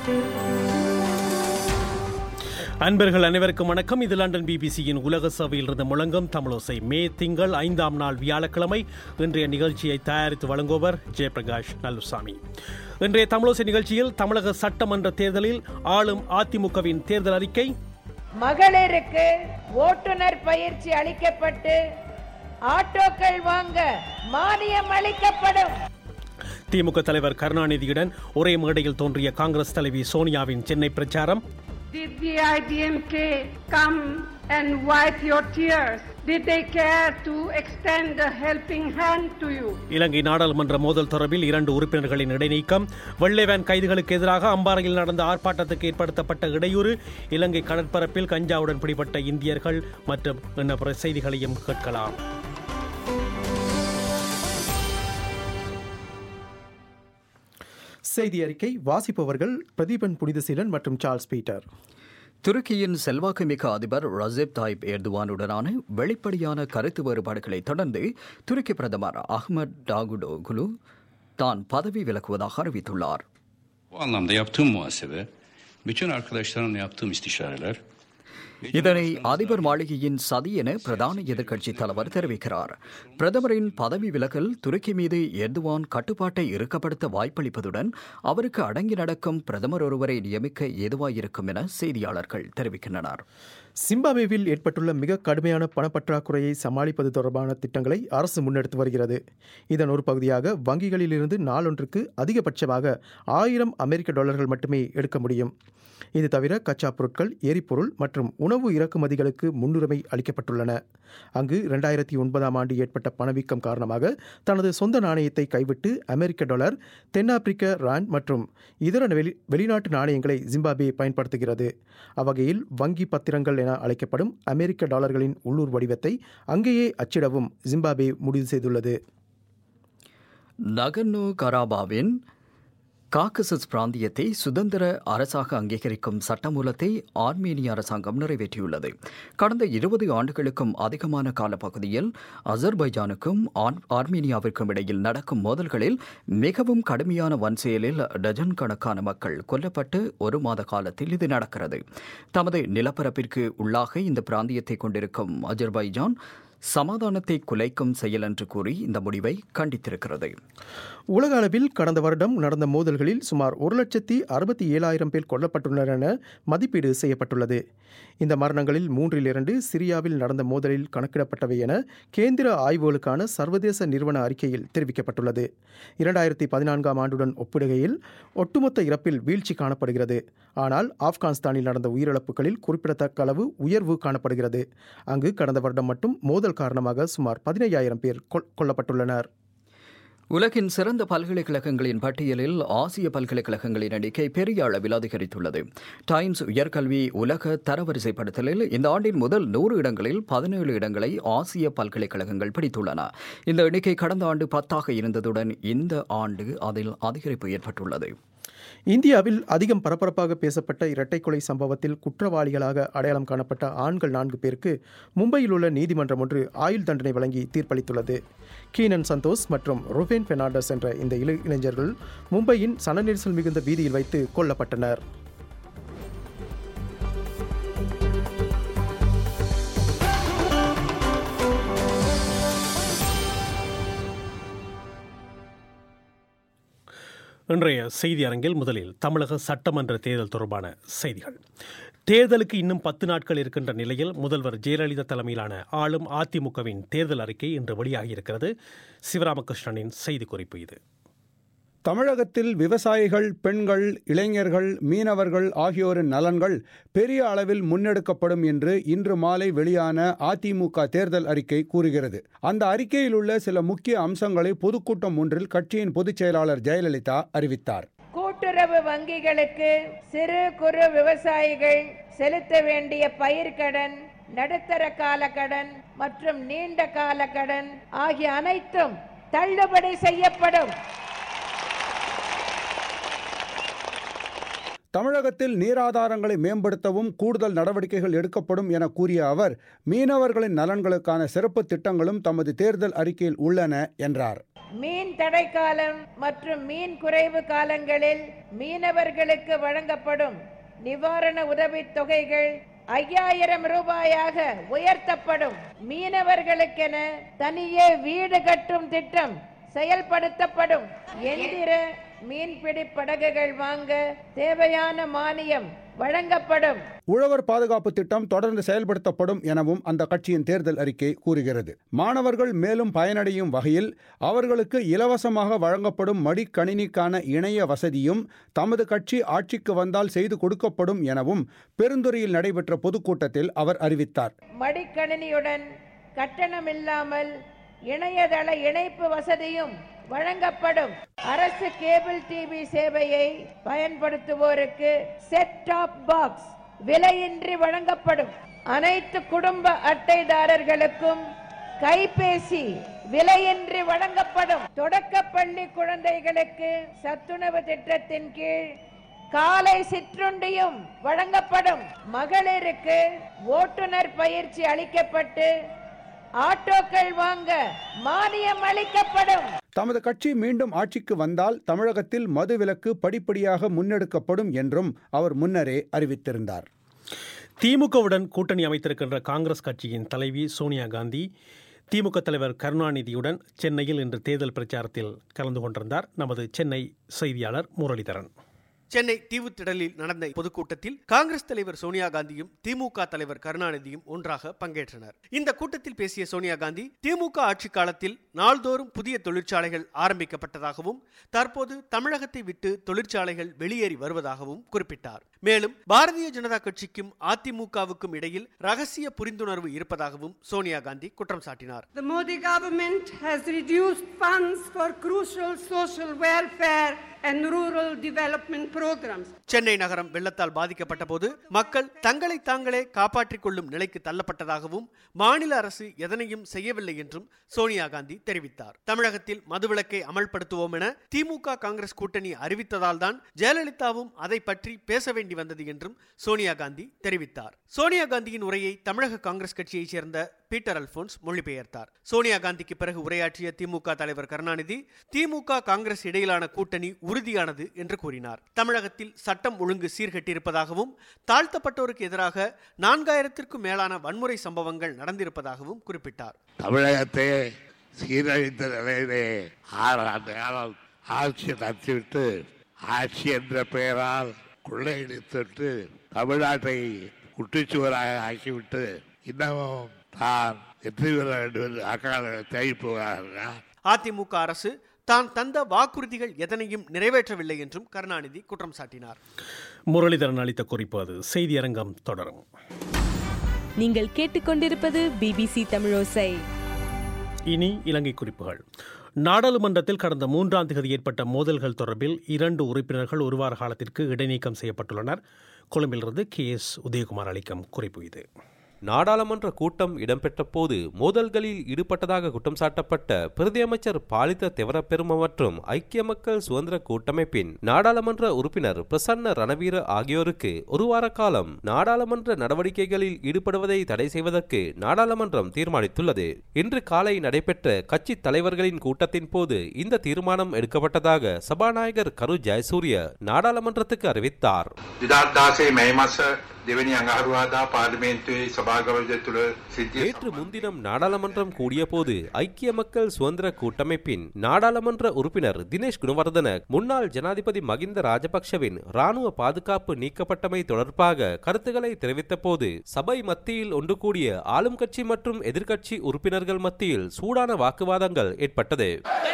அன்பர்கள் அனைவருக்கும் வணக்கம் இது லண்டன் பிபிசியின் உலக சபையில் இருந்து முழங்கும் தமிழோசை மே திங்கள் ஐந்தாம் நாள் வியாழக்கிழமை இன்றைய நிகழ்ச்சியை தயாரித்து வழங்குபவர் ஜெயபிரகாஷ் நல்லுசாமி இன்றைய தமிழோசை நிகழ்ச்சியில் தமிழக சட்டமன்ற தேர்தலில் ஆளும் அதிமுகவின் தேர்தல் அறிக்கை மகளிருக்கு ஓட்டுநர் பயிற்சி அளிக்கப்பட்டு ஆட்டோக்கள் வாங்க மானியம் அளிக்கப்படும் திமுக தலைவர் கருணாநிதியுடன் ஒரே மேடையில் தோன்றிய காங்கிரஸ் தலைவி சோனியாவின் சென்னை பிரச்சாரம் Did the IDMK come and wipe your tears? Did they care to extend a helping hand to you? இலங்கை நாடாளுமன்ற மோதல் தொடர்பில் இரண்டு உறுப்பினர்களின் இடைநீக்கம் வெள்ளைவேன் கைதுகளுக்கு எதிராக அம்பாறையில் நடந்த ஆர்ப்பாட்டத்துக்கு ஏற்படுத்தப்பட்ட இடையூறு இலங்கை கடற்பரப்பில் கஞ்சாவுடன் பிடிபட்ட இந்தியர்கள் மற்றும் இன்ன பிற செய்திகளையும் கேட்கலாம் செய்தி அறிக்கை வாசிப்பவர்கள் பிரதீபன் புனிதசீலன் மற்றும் சார்ல்ஸ் பீட்டர் துருக்கியின் செல்வாக்குமிக்க அதிபர் ரஜெப் தாயிப் எர்துவானுடனான வெளிப்படையான கருத்து வேறுபாடுகளை தொடர்ந்து துருக்கி பிரதமர் அஹ்மத் டாகுடோகுலு தான் பதவி விலகுவதாக அறிவித்துள்ளார் Bu anlamda yaptığım muhasebe, bütün arkadaşlarımla yaptığım istişareler, இதனை அதிபர் மாளிகையின் சதி என பிரதான எதிர்க்கட்சி தலைவர் தெரிவிக்கிறார் பிரதமரின் பதவி விலகல் துருக்கி மீது எர்துவான் கட்டுப்பாட்டை இறுக்கப்படுத்த வாய்ப்பளிப்பதுடன் அவருக்கு அடங்கி நடக்கும் பிரதமர் ஒருவரை நியமிக்க ஏதுவாயிருக்கும் என செய்தியாளர்கள் தெரிவிக்கின்றனர் சிம்பாப்வேவில் ஏற்பட்டுள்ள மிக கடுமையான பணப்பற்றாக்குறையை சமாளிப்பது தொடர்பான திட்டங்களை அரசு முன்னெடுத்து வருகிறது இதன் ஒரு பகுதியாக வங்கிகளிலிருந்து நாளொன்றுக்கு அதிகபட்சமாக ஆயிரம் அமெரிக்க டாலர்கள் மட்டுமே எடுக்க முடியும் இது தவிர கச்சா பொருட்கள் எரிபொருள் மற்றும் உணவு இறக்குமதிகளுக்கு முன்னுரிமை அளிக்கப்பட்டுள்ளன அங்கு இரண்டாயிரத்தி ஒன்பதாம் ஆண்டு ஏற்பட்ட பணவீக்கம் காரணமாக தனது சொந்த நாணயத்தை கைவிட்டு அமெரிக்க டாலர் தென்னாப்பிரிக்க ராண்ட் மற்றும் இதர வெளி வெளிநாட்டு நாணயங்களை ஜிம்பாப்வே பயன்படுத்துகிறது அவ்வகையில் வங்கி பத்திரங்கள் என அழைக்கப்படும் அமெரிக்க டாலர்களின் உள்ளூர் வடிவத்தை அங்கேயே அச்சிடவும் ஜிம்பாப்வே முடிவு செய்துள்ளது நகர்னோ கராபாவின் காக்கசஸ் பிராந்தியத்தை சுதந்திர அரசாக அங்கீகரிக்கும் சட்டமூலத்தை ஆர்மேனிய அரசாங்கம் நிறைவேற்றியுள்ளது கடந்த இருபது ஆண்டுகளுக்கும் அதிகமான காலப்பகுதியில் அசர்பைஜானுக்கும் ஆர்- ஆர்மேனியாவிற்கும் இடையில் நடக்கும் மோதல்களில் மிகவும் கடுமையான வன் செயலில் டஜன் கணக்கான மக்கள் கொல்லப்பட்டு ஒரு மாத காலத்தில் இது நடக்கிறது தமது நிலப்பரப்பிற்கு உள்ளாக இந்த பிராந்தியத்தை கொண்டிருக்கும் அஜர்பைஜான் சமாதானத்தை குலைக்கும் செயல் என்று கூறி இந்த முடிவை கண்டித்திருக்கிறது உலக அளவில் கடந்த வருடம் நடந்த மோதல்களில் சுமார் ஒரு லட்சத்தி அறுபத்தி ஏழாயிரம் பேர் கொல்லப்பட்டுள்ளனர் என மதிப்பீடு செய்யப்பட்டுள்ளது இந்த மரணங்களில் மூன்றில் இரண்டு சிரியாவில் நடந்த மோதலில் கணக்கிடப்பட்டவை என கேந்திர ஆய்வுகளுக்கான சர்வதேச நிறுவன அறிக்கையில் தெரிவிக்கப்பட்டுள்ளது இரண்டாயிரத்தி பதினான்காம் ஆண்டுடன் ஒப்பிடுகையில் ஒட்டுமொத்த இறப்பில் வீழ்ச்சி காணப்படுகிறது ஆனால் ஆப்கானிஸ்தானில் நடந்த உயிரிழப்புகளில் குறிப்பிடத்தக்க அளவு உயர்வு காணப்படுகிறது அங்கு கடந்த வருடம் மட்டும் மோதல் காரணமாக சுமார் பதினையாயிரம் பேர் கொல்- கொல்லப்பட்டுள்ளனர் உலகின் சிறந்த பல்கலைக்கழகங்களின் பட்டியலில் ஆசிய பல்கலைக்கழகங்களின் எண்ணிக்கை பெரிய அளவில் அதிகரித்துள்ளது டைம்ஸ் உயர்கல்வி உலக தரவரிசைப்படுத்தலில் இந்த ஆண்டின் முதல் நூறு இடங்களில் பதினேழு இடங்களை ஆசிய பல்கலைக்கழகங்கள் பிடித்துள்ளன இந்த எண்ணிக்கை கடந்த ஆண்டு பத்தாக இருந்ததுடன் இந்த ஆண்டு அதில் அதிகரிப்பு ஏற்பட்டுள்ளது இந்தியாவில் அதிகம் பரபரப்பாக பேசப்பட்ட இரட்டை கொலை சம்பவத்தில் குற்றவாளிகளாக அடையாளம் காணப்பட்ட ஆண்கள் நான்கு பேருக்கு மும்பையில் உள்ள நீதிமன்றம் ஒன்று ஆயுள் தண்டனை வழங்கி தீர்ப்பளித்துள்ளது கீனன் சந்தோஷ் மற்றும் ருபேன் பெர்னாண்டஸ் என்ற இந்த இள இளைஞர்கள் மும்பையின் சன நெரிசல் மிகுந்த வீதியில் வைத்து கொல்லப்பட்டனர் இன்றைய செய்தி அரங்கில் முதலில் தமிழக சட்டமன்ற தேர்தல் தொடர்பான செய்திகள் தேர்தலுக்கு இன்னும் பத்து நாட்கள் இருக்கின்ற நிலையில் முதல்வர் ஜெயலலிதா தலைமையிலான ஆளும் அதிமுகவின் தேர்தல் அறிக்கை இன்று வெளியாகியிருக்கிறது சிவராமகிருஷ்ணனின் செய்திக்குறிப்பு இது தமிழகத்தில் விவசாயிகள் பெண்கள் இளைஞர்கள் மீனவர்கள் ஆகியோரின் நலன்கள் பெரிய அளவில் முன்னெடுக்கப்படும் என்று இன்று மாலை வெளியான அதிமுக தேர்தல் அறிக்கை கூறுகிறது அந்த அறிக்கையில் உள்ள சில முக்கிய அம்சங்களை பொதுக்கூட்டம் ஒன்றில் கட்சியின் பொதுச் செயலாளர் ஜெயலலிதா அறிவித்தார் கூட்டுறவு வங்கிகளுக்கு சிறு குறு விவசாயிகள் செலுத்த வேண்டிய பயிர்க்கடன் நடுத்தர கால கடன் மற்றும் நீண்ட கால கடன் ஆகிய அனைத்தும் தள்ளுபடி செய்யப்படும் தமிழகத்தில் நீராதாரங்களை மேம்படுத்தவும் கூடுதல் நடவடிக்கைகள் எடுக்கப்படும் என கூறிய அவர் மீனவர்களின் நலன்களுக்கான சிறப்பு திட்டங்களும் தமது தேர்தல் அறிக்கையில் உள்ளன என்றார் மீன் தடை காலம் மற்றும் மீன் குறைவு காலங்களில் மீனவர்களுக்கு வழங்கப்படும் நிவாரண உதவித் தொகைகள் ஐயாயிரம் ரூபாயாக உயர்த்தப்படும் மீனவர்களுக்கென தனியே வீடு கட்டும் திட்டம் செயல்படுத்தப்படும் எந்திர மீன்பிடி படகுகள் வாங்க தேவையான மானியம் வழங்கப்படும் உழவர் பாதுகாப்பு திட்டம் தொடர்ந்து செயல்படுத்தப்படும் எனவும் அந்த கட்சியின் தேர்தல் அறிக்கை கூறுகிறது மாணவர்கள் மேலும் பயனடையும் வகையில் அவர்களுக்கு இலவசமாக வழங்கப்படும் மடிக்கணினிக்கான இணைய வசதியும் தமது கட்சி ஆட்சிக்கு வந்தால் செய்து கொடுக்கப்படும் எனவும் பெருந்துறையில் நடைபெற்ற பொதுக்கூட்டத்தில் அவர் அறிவித்தார் மடிக்கணினியுடன் கட்டணமில்லாமல் இணையதள இணைப்பு வசதியும் வழங்கப்படும் அரசு கேபிள் டிவி சேவையை பயன்படுத்துவோருக்கு செட் டாப் பாக்ஸ் விலையின்றி வழங்கப்படும் அனைத்து குடும்ப அட்டைதாரர்களுக்கும் கைபேசி விலையின்றி வழங்கப்படும் தொடக்கப்பள்ளி குழந்தைகளுக்கு சத்துணவு திட்டத்தின் கீழ் காலை சிற்றுண்டியும் வழங்கப்படும் மகளிருக்கு ஓட்டுநர் பயிற்சி அளிக்கப்பட்டு ஆட்டோக்கள் வாங்க மானியம் அளிக்கப்படும் தமது கட்சி மீண்டும் ஆட்சிக்கு வந்தால் தமிழகத்தில் மதுவிலக்கு படிப்படியாக முன்னெடுக்கப்படும் என்றும் அவர் முன்னரே அறிவித்திருந்தார் திமுகவுடன் கூட்டணி அமைத்திருக்கின்ற காங்கிரஸ் கட்சியின் தலைவி சோனியா காந்தி திமுக தலைவர் கருணாநிதியுடன் சென்னையில் இன்று தேர்தல் பிரச்சாரத்தில் கலந்து கொண்டிருந்தார் நமது சென்னை செய்தியாளர் முரளிதரன் சென்னை தீவுத்திடலில் நடந்த பொதுக்கூட்டத்தில் காங்கிரஸ் தலைவர் சோனியா காந்தியும் திமுக தலைவர் கருணாநிதியும் ஒன்றாக பங்கேற்றனர் இந்த கூட்டத்தில் பேசிய சோனியா காந்தி திமுக ஆட்சி காலத்தில் நாள்தோறும் புதிய தொழிற்சாலைகள் ஆரம்பிக்கப்பட்டதாகவும் தற்போது தமிழகத்தை விட்டு தொழிற்சாலைகள் வெளியேறி வருவதாகவும் குறிப்பிட்டார் மேலும் பாரதிய ஜனதா கட்சிக்கும் அதிமுகவுக்கும் இடையில் ரகசிய புரிந்துணர்வு இருப்பதாகவும் சோனியா காந்தி குற்றம் சாட்டினார் The Modi government has reduced funds for crucial social welfare and rural development programs. Chennai நகரம் வெள்ளத்தால் பாதிக்கப்பட்ட போது மக்கள் தங்களை தாங்களே காப்பாற்றிக் கொள்ளும் நிலைக்கு தள்ளப்பட்டதாகவும் மாநில அரசு எதனையும் செய்யவில்லை என்றும் சோனியா காந்தி தெரிவித்தார் தமிழகத்தில் மதுவிலக்கை அமல்படுத்துவோம் என திமுக காங்கிரஸ் கூட்டணி அறிவித்ததால் தான் ஜெயலலிதாவும் அதை பற்றி பேச வேண்டி வந்தது என்றும் சோனியா காந்தி தெரிவித்தார் சோனியா காந்தியின் உரையை தமிழக காங்கிரஸ் கட்சியைச் சேர்ந்த பீட்டர் அல்போன்ஸ் மொழிபெயர்த்தார் சோனியா காந்திக்கு பிறகு உரையாற்றிய திமுக தலைவர் கருணாநிதி திமுக காங்கிரஸ் இடையிலான கூட்டணி உறுதியானது என்று கூறினார் தமிழகத்தில் சட்டம் ஒழுங்கு சீர்கெட்டிருப்பதாகவும் தாழ்த்தப்பட்டோருக்கு எதிராக நான்காயிரத்திற்கும் மேலான வன்முறை சம்பவங்கள் நடந்திருப்பதாகவும் குறிப்பிட்டார் தமிழகத்தை சீரழித்த நிலையிலே ஆறு ஆண்டு காலம் ஆட்சி நடத்திவிட்டு ஆட்சி என்ற பெயரால் கொள்ளையடித்துவிட்டு தமிழ்நாட்டை குட்டிச்சுவராக ஆக்கிவிட்டு இன்னமும் தான் வெற்றி பெற வேண்டும் என்று அக்கால தேடி போகிறார்கள் அதிமுக அரசு தான் தந்த வாக்குறுதிகள் எதனையும் நிறைவேற்றவில்லை என்றும் கருணாநிதி குற்றம் சாட்டினார் முரளிதரன் அளித்த குறிப்பு அது செய்தியரங்கம் தொடரும் நீங்கள் கேட்டுக்கொண்டிருப்பது பிபிசி தமிழோசை இனி இலங்கை குறிப்புகள் நாடாளுமன்றத்தில் கடந்த மூன்றாம் தேதி ஏற்பட்ட மோதல்கள் தொடர்பில் இரண்டு உறுப்பினர்கள் ஒரு வார காலத்திற்கு இடைநீக்கம் செய்யப்பட்டுள்ளனர் கொழும்பிலிருந்து கே எஸ் உதயகுமார் அளிக்கும் குறிப்பு இது நாடாளுமன்ற கூட்டம் இடம்பெற்ற போது மோதல்களில் ஈடுபட்டதாக குற்றம் சாட்டப்பட்ட பிரதியமைச்சர் பாலித்த தெவரப்பெரும மற்றும் ஐக்கிய மக்கள் சுதந்திர கூட்டமைப்பின் நாடாளுமன்ற உறுப்பினர் பிரசன்ன ரணவீர ஆகியோருக்கு ஒரு வார காலம் நாடாளுமன்ற நடவடிக்கைகளில் ஈடுபடுவதை தடை செய்வதற்கு நாடாளுமன்றம் தீர்மானித்துள்ளது இன்று காலை நடைபெற்ற கட்சி தலைவர்களின் கூட்டத்தின் போது இந்த தீர்மானம் எடுக்கப்பட்டதாக சபாநாயகர் கரு ஜெயசூரிய நாடாளுமன்றத்துக்கு அறிவித்தார் දෙවැනි අඟහරුවාදා පාර්ලිමේන්තුවේ සභාගවජ තුළ සිද්ධිය நேற்று முன்தினம் நாடாளுமன்றம் கூடியபோது ஐக்கிய மக்கள் சுதந்திர கூட்டமைப்பின் நாடாளுமன்ற உறுப்பினர் தினேஷ் குணவர்தன முன்னாள் ஜனாதிபதி மகிந்த ராஜபக்ஷவின் ராணுவ பாதுகாப்பு நீக்கப்பட்டமை தொடர்பாக கருத்துக்களை தெரிவித்த போது சபை மத்தியில் ஒன்று கூடிய ஆளும் கட்சி மற்றும் எதிர்க்கட்சி உறுப்பினர்கள் மத்தியில் சூடான வாக்குவாதங்கள் ஏற்பட்டது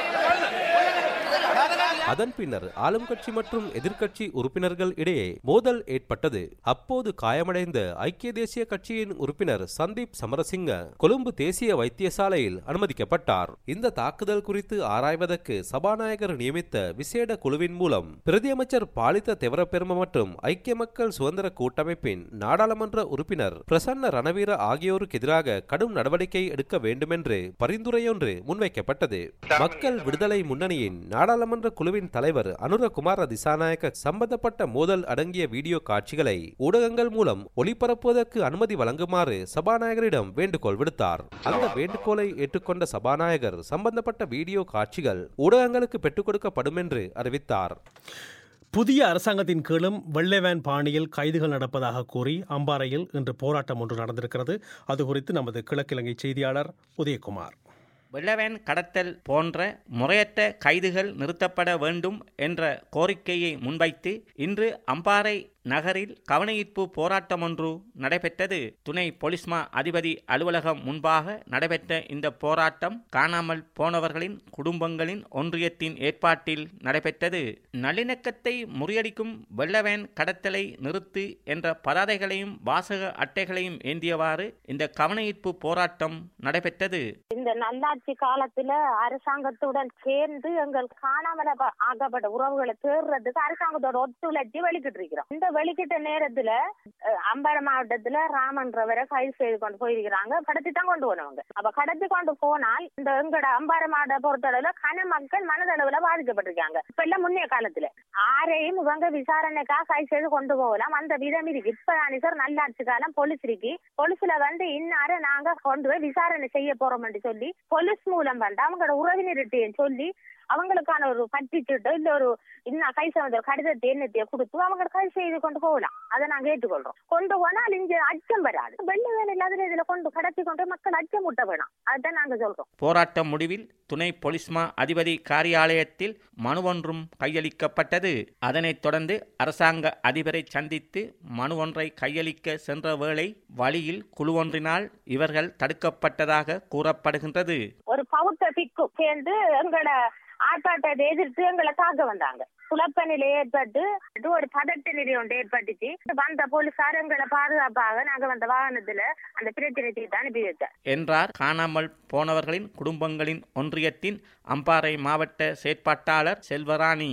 அதன் பின்னர் ஆளும் கட்சி மற்றும் எதிர்க்கட்சி உறுப்பினர்கள் இடையே மோதல் ஏற்பட்டது அப்போது காயமடைந்த ஐக்கிய தேசிய கட்சியின் உறுப்பினர் சந்தீப் சமரசிங்க கொழும்பு தேசிய வைத்தியசாலையில் அனுமதிக்கப்பட்டார் இந்த தாக்குதல் குறித்து ஆராய்வதற்கு சபாநாயகர் நியமித்த விசேட குழுவின் மூலம் பிரதியமைச்சர் பாலித்த தெவரப்பெரும மற்றும் ஐக்கிய மக்கள் சுதந்திர கூட்டமைப்பின் நாடாளுமன்ற உறுப்பினர் பிரசன்ன ரணவீர ஆகியோருக்கு எதிராக கடும் நடவடிக்கை எடுக்க வேண்டுமென்று பரிந்துரையொன்று முன்வைக்கப்பட்டது மக்கள் விடுதலை முன்னணியின் நாடாளுமன்ற குழுவின் குழுவின் தலைவர் அனுரகுமார திசாநாயக்க சம்பந்தப்பட்ட மோதல் அடங்கிய வீடியோ காட்சிகளை ஊடகங்கள் மூலம் ஒளிபரப்புவதற்கு அனுமதி வழங்குமாறு சபாநாயகரிடம் வேண்டுகோள் விடுத்தார் அந்த வேண்டுகோளை ஏற்றுக்கொண்ட சபாநாயகர் சம்பந்தப்பட்ட வீடியோ காட்சிகள் ஊடகங்களுக்கு பெற்றுக் கொடுக்கப்படும் என்று அறிவித்தார் புதிய அரசாங்கத்தின் கீழும் வெள்ளைவேன் பாணியில் கைதுகள் நடப்பதாக கூறி அம்பாறையில் இன்று போராட்டம் ஒன்று நடந்திருக்கிறது அது குறித்து நமது கிழக்கிழங்கை செய்தியாளர் உதயகுமார் வெள்ளவேன் கடத்தல் போன்ற முறையற்ற கைதுகள் நிறுத்தப்பட வேண்டும் என்ற கோரிக்கையை முன்வைத்து இன்று அம்பாறை நகரில் கவனஈர்ப்பு போராட்டம் ஒன்று நடைபெற்றது துணை பொலிஸ்மா அதிபதி அலுவலகம் முன்பாக நடைபெற்ற இந்த போராட்டம் காணாமல் போனவர்களின் குடும்பங்களின் ஒன்றியத்தின் ஏற்பாட்டில் நடைபெற்றது நல்லிணக்கத்தை முறியடிக்கும் வெள்ளவேன் கடத்தலை நிறுத்து என்ற பதாதைகளையும் வாசக அட்டைகளையும் ஏந்தியவாறு இந்த கவனஈர்ப்பு போராட்டம் நடைபெற்றது இந்த நல்லாட்சி காலத்துல அரசாங்கத்துடன் சேர்ந்து எங்கள் காணாமல ப- ஆக்கப்பட்ட உறவுகளை தேடுறதுக்கு அரசாங்கத்தோட ஒத்துழைச்சி வெளிக்கிட்டு இருக்கிறோம் இந்த வெளிக்கிட்ட நேரத்துல அஹ், அம்பாறை மாவட்டத்துல ராமன்றவரை கைது செய்து கொண்டு போயிருக்கிறாங்க கடத்தி தான் கொண்டு போனவங்க அப்ப கடத்தி கொண்டு போனால் இந்த எங்கட அம்பாறை மாவட்ட பொறுத்தளவுல கன மக்கள் மனதளவுல பாதிக்கப்பட்டிருக்காங்க இப்ப எல்லாம் முன்னைய காலத்துல ஆரையும் இவங்க விசாரணைக்காக கைது செய்து கொண்டு போகலாம் அந்த விதம் இருக்கு இப்ப சார் நல்லாட்சி காலம் போலீஸ் இருக்கு போலீஸ்ல வந்து இன்னார நாங்க கொண்டு போய் விசாரணை செய்ய போறோம் சொல்லி போலீஸ் மூலம் வந்து அவங்களோட உறவினர்கிட்டையும் சொல்லி அவங்களுக்கான ஒரு பட்டிச்சுட்டோ இல்ல ஒரு இன்னும் கை சம்பந்த கடிதத்தை எண்ணத்தையோ கொடுத்து அவங்க கை செய்து கொண்டு போகலாம் அதை நாங்க ஏற்றுக்கொள்றோம் கொண்டு போனால் இங்க அச்சம் வராது வெள்ள வேலை இல்லாத இதுல கொண்டு கடத்தி கொண்டு மக்கள் அச்சம் முட்ட வேணாம் அதுதான் நாங்க சொல்றோம் போராட்ட முடிவில் துணை பொலிஸ்மா அதிபதி காரியாலயத்தில் மனு ஒன்றும் கையளிக்கப்பட்டது அதனைத் தொடர்ந்து அரசாங்க அதிபரை சந்தித்து மனு ஒன்றை கையளிக்க சென்ற வேளை வழியில் குழு ஒன்றினால் இவர்கள் தடுக்கப்பட்டதாக கூறப்படுகின்றது ஒரு பௌத்த பிக்கு சேர்ந்து எங்களோட ஆர்ப்பாட்டத்தை எதிர்த்து எங்களை தாக்க வந்தாங்க குழப்ப நிலை ஏற்பட்டு ஒரு பதட்ட நிலை ஒன்று ஏற்பட்டுச்சு வந்த போலீசார் எங்களை பாதுகாப்பாக நாங்க வந்த வாகனத்துல அந்த பிரச்சனைக்கு தான் அனுப்பி வச்சார் என்றார் காணாமல் போனவர்களின் குடும்பங்களின் ஒன்றியத்தின் அம்பாறை மாவட்ட செயற்பாட்டாளர் செல்வராணி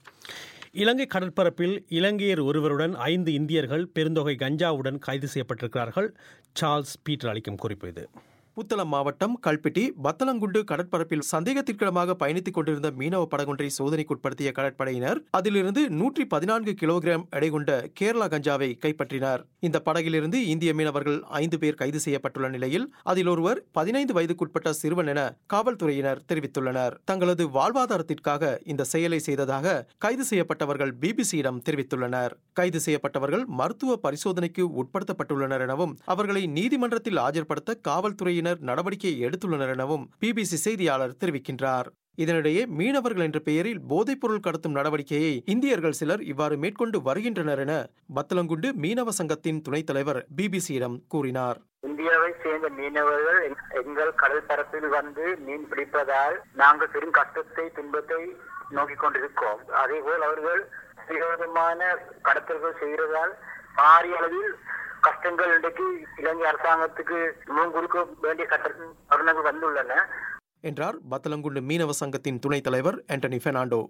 இலங்கை கடற்பரப்பில் இலங்கையர் ஒருவருடன் ஐந்து இந்தியர்கள் பெருந்தொகை கஞ்சாவுடன் கைது செய்யப்பட்டிருக்கிறார்கள் சார்ல்ஸ் பீட்டர் அளிக்கும் குறிப்பு இது புத்தளம் மாவட்டம் கல்பிட்டி பத்தலங்குண்டு கடற்பரப்பில் சந்தேகத்திற்கிடமாக பயணித்துக் கொண்டிருந்த மீனவ படகொன்றை சோதனைக்குட்படுத்திய கடற்படையினர் அதிலிருந்து நூற்றி பதினான்கு கிலோகிராம் எடை கொண்ட கேரளா கஞ்சாவை கைப்பற்றினார் இந்த படகிலிருந்து இந்திய மீனவர்கள் ஐந்து பேர் கைது செய்யப்பட்டுள்ள நிலையில் அதில் ஒருவர் பதினைந்து வயதுக்குட்பட்ட சிறுவன் என காவல்துறையினர் தெரிவித்துள்ளனர் தங்களது வாழ்வாதாரத்திற்காக இந்த செயலை செய்ததாக கைது செய்யப்பட்டவர்கள் பிபிசியிடம் தெரிவித்துள்ளனர் கைது செய்யப்பட்டவர்கள் மருத்துவ பரிசோதனைக்கு உட்படுத்தப்பட்டுள்ளனர் எனவும் அவர்களை நீதிமன்றத்தில் ஆஜர்படுத்த காவல்துறையினர் நடவடிக்கை எடுத்துள்ளனர் எனவும் பிபிசி செய்தியாளர் தெரிவிக்கின்றார் இதனிடையே மீனவர்கள் என்ற பெயரில் போதைப்பொருள் கடத்தும் நடவடிக்கையை இந்தியர்கள் சிலர் இவ்வாறு மேற்கொண்டு வருகின்றனர் என பத்தலங்குண்டு மீனவ சங்கத்தின் துணைத் தலைவர் பிபிசியிடம் கூறினார் இந்தியாவை சேர்ந்த மீனவர்கள் எங்- எங்கள் கடல் பரப்பில் வந்து மீன் பிடிப்பதால் நாங்கள் பெரும் கஷ்டத்தை துன்பத்தை நோக்கிக் கொண்டிருக்கோம் அதேபோல் அவர்கள் விரோதமான கடத்தல்கள் செய்கிறதால் பாரிய அளவில் கஷ்டங்கள் இன்றைக்கு இலங்கை அரசாங்கத்துக்கு முகம் கொடுக்க வேண்டிய கட்ட தருணங்கள் வந்துள்ளன என்றார் பத்தலங்குண்டு மீனவ சங்கத்தின் துணைத் தலைவர் ஆண்டனி பெர்னாண்டோ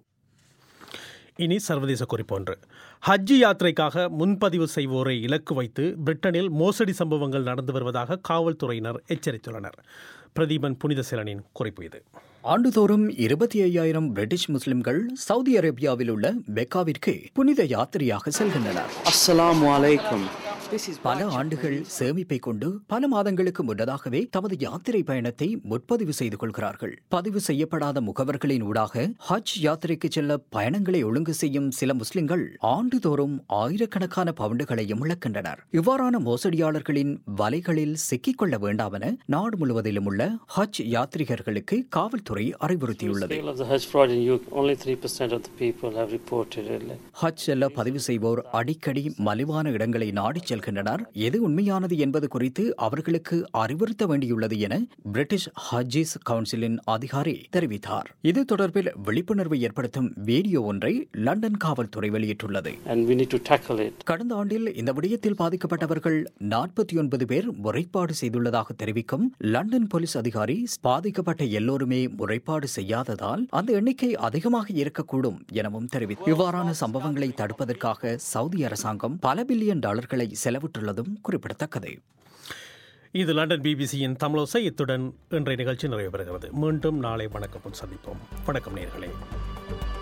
இனி சர்வதேச குறிப்பு ஒன்று ஹஜ்ஜி யாத்திரைக்காக முன்பதிவு செய்வோரை இலக்கு வைத்து பிரிட்டனில் மோசடி சம்பவங்கள் நடந்து வருவதாக காவல்துறையினர் எச்சரித்துள்ளனர் பிரதீபன் புனித சிலனின் குறிப்பு இது ஆண்டுதோறும் இருபத்தி ஐயாயிரம் பிரிட்டிஷ் முஸ்லிம்கள் சவுதி அரேபியாவில் உள்ள மெக்காவிற்கு புனித யாத்திரையாக செல்கின்றனர் அஸ்ஸலாமு அலைக்கும் பல ஆண்டுகள் சேமிப்பை கொண்டு பல மாதங்களுக்கு முன்னதாகவே தமது யாத்திரை பயணத்தை முற்பதிவு செய்து கொள்கிறார்கள் பதிவு செய்யப்படாத முகவர்களின் ஊடாக ஹஜ் யாத்திரைக்கு செல்ல பயணங்களை ஒழுங்கு செய்யும் சில முஸ்லிம்கள் ஆண்டுதோறும் ஆயிரக்கணக்கான பவுண்டுகளையும் இழக்கின்றனர் இவ்வாறான மோசடியாளர்களின் வலைகளில் சிக்கிக்கொள்ள வேண்டாம் என நாடு முழுவதிலும் உள்ள ஹஜ் யாத்ரிகர்களுக்கு காவல்துறை அறிவுறுத்தியுள்ளது Scale of the Hajj fraud in UK, only 3% of the people have reported it. ஹஜ் செல்ல பதிவு செய்வோர் அடிக்கடி மலிவான இடங்களை நாடிச் செல்கின்றனர் எது உண்மையானது என்பது குறித்து அவர்களுக்கு அறிவுறுத்த வேண்டியுள்ளது என பிரிட்டிஷ் ஹஜ்ஜிஸ் கவுன்சிலின் அதிகாரி தெரிவித்தார் இது தொடர்பில் விழிப்புணர்வை ஏற்படுத்தும் வீடியோ ஒன்றை லண்டன் காவல்துறை வெளியிட்டுள்ளது And we need to tackle it. கடந்த ஆண்டில் இந்த விடயத்தில் பாதிக்கப்பட்டவர்கள் நாற்பத்தி ஒன்பது பேர் முறைப்பாடு செய்துள்ளதாக தெரிவிக்கும் லண்டன் போலீஸ் அதிகாரி பாதிக்கப்பட்ட எல்லோருமே முறைப்பாடு செய்யாததால் அந்த எண்ணிக்கை அதிகமாக இருக்கக்கூடும் எனவும் தெரிவித்தார் இவ்வாறான சம்பவங்களை தடுப்பதற்காக சவுதி அரசாங்கம் பல பில்லியன் டாலர்களை செலவிட்டுள்ளதும் குறிப்பிடத்தக்கது இது லண்டன் பிபிசியின் தமிழோசை இத்துடன் இன்றைய நிகழ்ச்சி நிறைவு பெறுகிறது மீண்டும் நாளை வணக்கம் சந்திப்போம் வணக்கம் நேர்களே